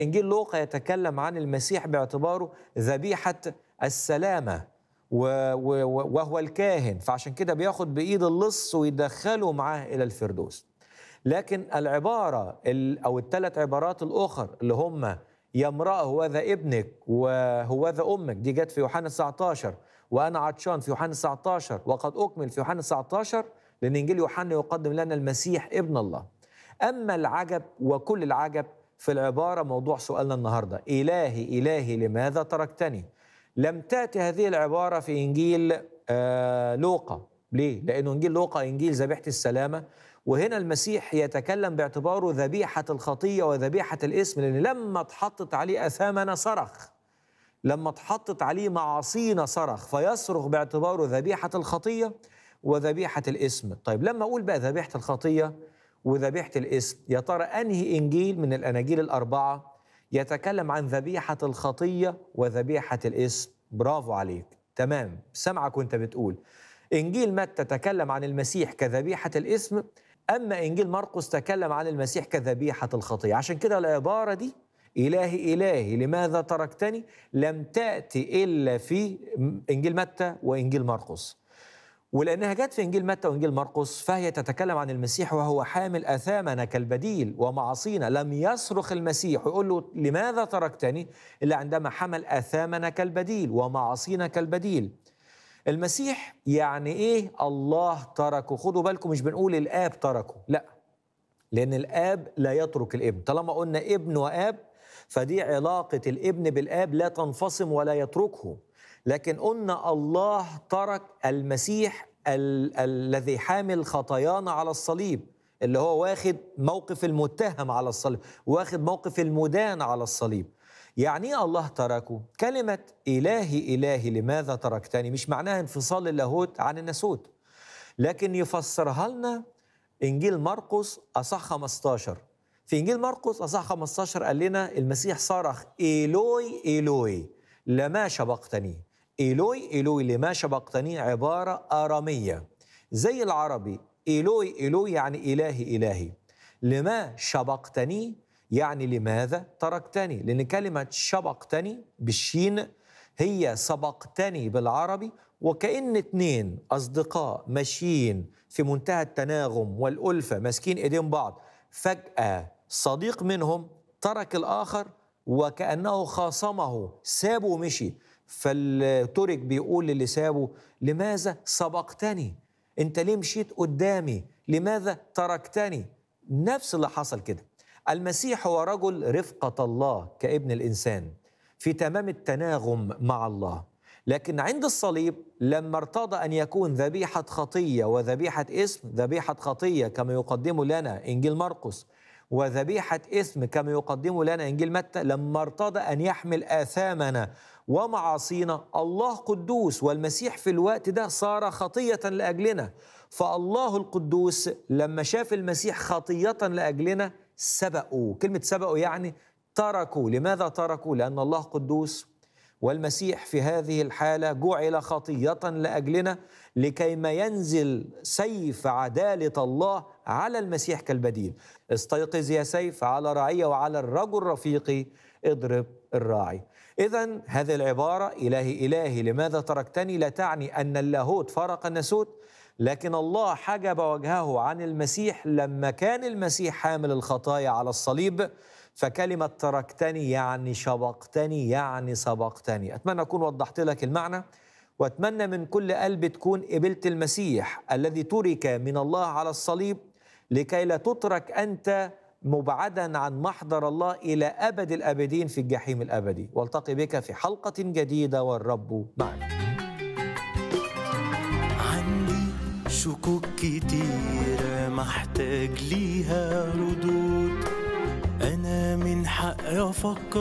إنجيل لوقا يتكلم عن المسيح باعتباره ذبيحة السلامة و- و- وهو الكاهن فعشان كده بياخد بإيد اللص ويدخله معاه إلى الفردوس لكن العبارة ال- أو الثلاث عبارات الأخر اللي هم يا امرأة هوذا ابنك وهوذا أمك دي جت في يوحنا 19 وأنا عطشان في يوحنا 19 وقد أكمل في يوحنا 19 لأن إنجيل يوحنا يقدم لنا المسيح ابن الله أما العجب وكل العجب في العبارة موضوع سؤالنا النهاردة إلهي إلهي لماذا تركتني لم تأتي هذه العبارة في إنجيل آه لوقا ليه؟ لأنه إنجيل لوقا إنجيل ذبيحة السلامة وهنا المسيح يتكلم باعتباره ذبيحة الخطية وذبيحة الاسم لأن لما اتحطت عليه أثامنا صرخ لما اتحطت عليه معاصينا صرخ فيصرخ باعتباره ذبيحة الخطية وذبيحة الاسم طيب لما أقول بقى ذبيحة الخطية وذبيحة الاسم يا ترى أنهي إنجيل من الأناجيل الأربعة يتكلم عن ذبيحة الخطية وذبيحة الاسم برافو عليك تمام سمعك وانت بتقول إنجيل متى تكلم عن المسيح كذبيحة الاسم أما إنجيل مرقس تكلم عن المسيح كذبيحة الخطية عشان كده العبارة دي إلهي إلهي لماذا تركتني لم تأتي إلا في إنجيل متى وإنجيل مرقس ولأنها جت في إنجيل متى وإنجيل مرقس فهي تتكلم عن المسيح وهو حامل آثامنا كالبديل ومعاصينا لم يصرخ المسيح ويقول له لماذا تركتني إلا عندما حمل آثامنا كالبديل ومعاصينا كالبديل المسيح يعني إيه الله تركه خدوا بالكم مش بنقول الآب تركه لا لأن الآب لا يترك الابن طالما قلنا ابن وآب فدي علاقة الابن بالآب لا تنفصم ولا يتركه لكن قلنا الله ترك المسيح ال- الذي حامل خطايانا على الصليب اللي هو واخد موقف المتهم على الصليب واخد موقف المدان على الصليب يعني ايه الله تركه كلمة إلهي إلهي لماذا تركتني مش معناها انفصال اللاهوت عن الناسوت لكن يفسرها لنا إنجيل مرقس أصح 15 في إنجيل مرقس أصح 15 قال لنا المسيح صرخ إيلوي إيلوي لما شبقتني إيلوي إيلوي لما شبقتني عبارة آرامية زي العربي إيلوي إيلوي يعني إلهي إلهي لما شبقتني يعني لماذا تركتني لأن كلمة شبقتني بالشين هي سبقتني بالعربي وكأن اتنين أصدقاء ماشيين في منتهى التناغم والألفة ماسكين إيدين بعض فجأة صديق منهم ترك الآخر وكأنه خاصمه سابه ومشي فالترك بيقول للي سابه لماذا سبقتني انت ليه مشيت قدامي لماذا تركتني نفس اللي حصل كده المسيح هو رجل رفقة الله كابن الإنسان في تمام التناغم مع الله لكن عند الصليب لما ارتضى أن يكون ذبيحة خطية وذبيحة اسم ذبيحة خطية كما يقدم لنا إنجيل مرقس وذبيحة إثم كما يقدم لنا إنجيل متى لما ارتضى أن يحمل آثامنا ومعاصينا الله قدوس والمسيح في الوقت ده صار خطية لأجلنا فالله القدوس لما شاف المسيح خطية لأجلنا سبقوا كلمة سبقوا يعني تركوا لماذا تركوا؟ لأن الله قدوس والمسيح في هذه الحالة جعل خطية لأجلنا لكي ما ينزل سيف عدالة الله على المسيح كالبديل استيقظ يا سيف على رعية وعلى الرجل رفيقي اضرب الراعي إذا هذه العبارة إلهي إلهي لماذا تركتني لا تعني أن اللاهوت فرق الناسوت لكن الله حجب وجهه عن المسيح لما كان المسيح حامل الخطايا على الصليب فكلمة تركتني يعني شبقتني يعني سبقتني أتمنى أكون وضحت لك المعنى وأتمنى من كل قلب تكون قبلت المسيح الذي ترك من الله على الصليب لكي لا تترك أنت مبعدا عن محضر الله إلى أبد الأبدين في الجحيم الأبدي والتقي بك في حلقة جديدة والرب معك عندي شكوك كتيرة محتاج ليها ردود أنا من حقي أفكر